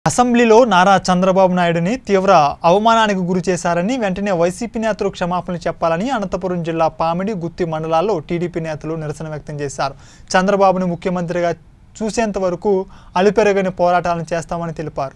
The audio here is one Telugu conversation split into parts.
అసెంబ్లీలో నారా చంద్రబాబు నాయుడుని తీవ్ర అవమానానికి గురి చేశారని వెంటనే వైసీపీ నేతలు క్షమాపణలు చెప్పాలని అనంతపురం జిల్లా పామిడి గుత్తి మండలాల్లో టీడీపీ నేతలు నిరసన వ్యక్తం చేశారు చంద్రబాబును ముఖ్యమంత్రిగా చూసేంత వరకు అలుపెరగని పోరాటాలను చేస్తామని తెలిపారు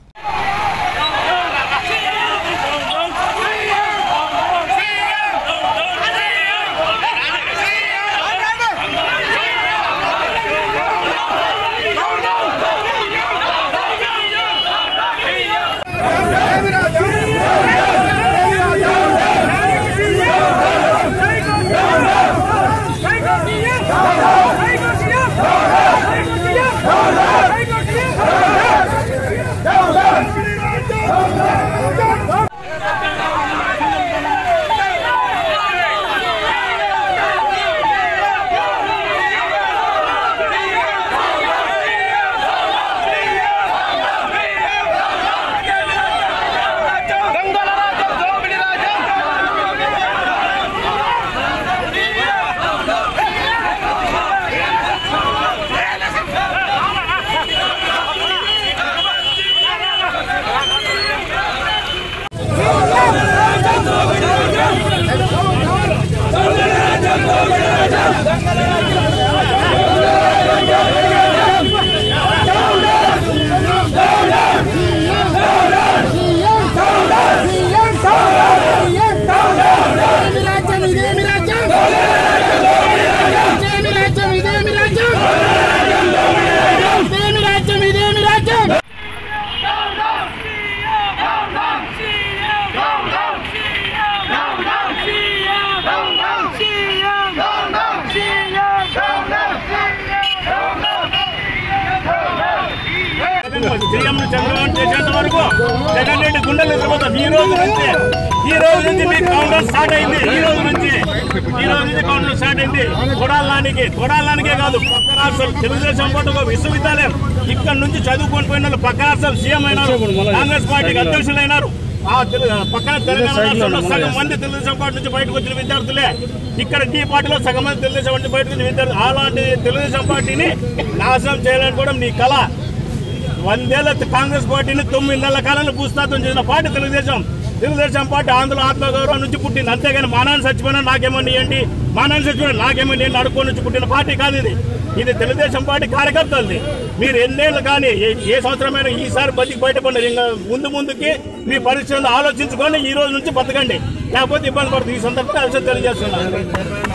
సీఎం చంద్రబాబు చేసేంత వరకు జగన్ రెడ్డి గుండెలు నిద్రపోతాం ఈ రోజు నుంచి ఈ రోజు నుంచి మీ కౌంటర్ స్టార్ట్ అయింది ఈ రోజు నుంచి ఈ రోజు నుంచి కౌంటర్ స్టార్ట్ అయింది కొడాలానికి కొడాలానికే కాదు పక్క రాష్ట్రాలు తెలుగుదేశం పాటు ఒక విశ్వవిద్యాలయం ఇక్కడ నుంచి చదువుకొని పోయిన వాళ్ళు పక్క రాష్ట్రాలు సీఎం అయినారు కాంగ్రెస్ పార్టీకి అధ్యక్షులు అయినారు ఆ తెలు- పక్కన తెలంగాణ రాష్ట్రంలో సగం మంది తెలుగుదేశం పార్టీ నుంచి బయటకు వచ్చిన విద్యార్థులే ఇక్కడ ఈ పార్టీలో సగం మంది తెలుగుదేశం పార్టీ బయటకు వచ్చిన విద్యార్థులు అలాంటి తెలుగుదేశం పార్టీని నాశనం చేయాలనుకోవడం నీ కళ వందేళ్ల కాంగ్రెస్ పార్టీని తొమ్మిది నెలల కాలంలో భూస్థాపన చేసిన పార్టీ తెలుగుదేశం తెలుగుదేశం పార్టీ ఆంధ్ర ఆత్మగౌరవం నుంచి పుట్టింది అంతేగాని మానాన్ని చచ్చిపోయినా నాకేమని ఇవ్వండి మానాన్ని చచ్చిపోయినా నాకేమని ఇవ్వండి అడుక్కొని నుంచి పుట్టిన పార్టీ కాదు ఇది ఇది తెలుగుదేశం పార్టీ కార్యకర్తలది మీరు ఎన్నేళ్ళు కానీ ఏ- ఏ సంవత్సరమైనా ఈసారి బతికి బయటపడినారు ఇంకా ముందు ముందుకి మీ పరిస్థితులను ఆలోచించుకొని ఈ రోజు నుంచి బతకండి లేకపోతే ఇబ్బంది పడుతుంది ఈ సందర్భంగా తెలియజేస్తున్నాను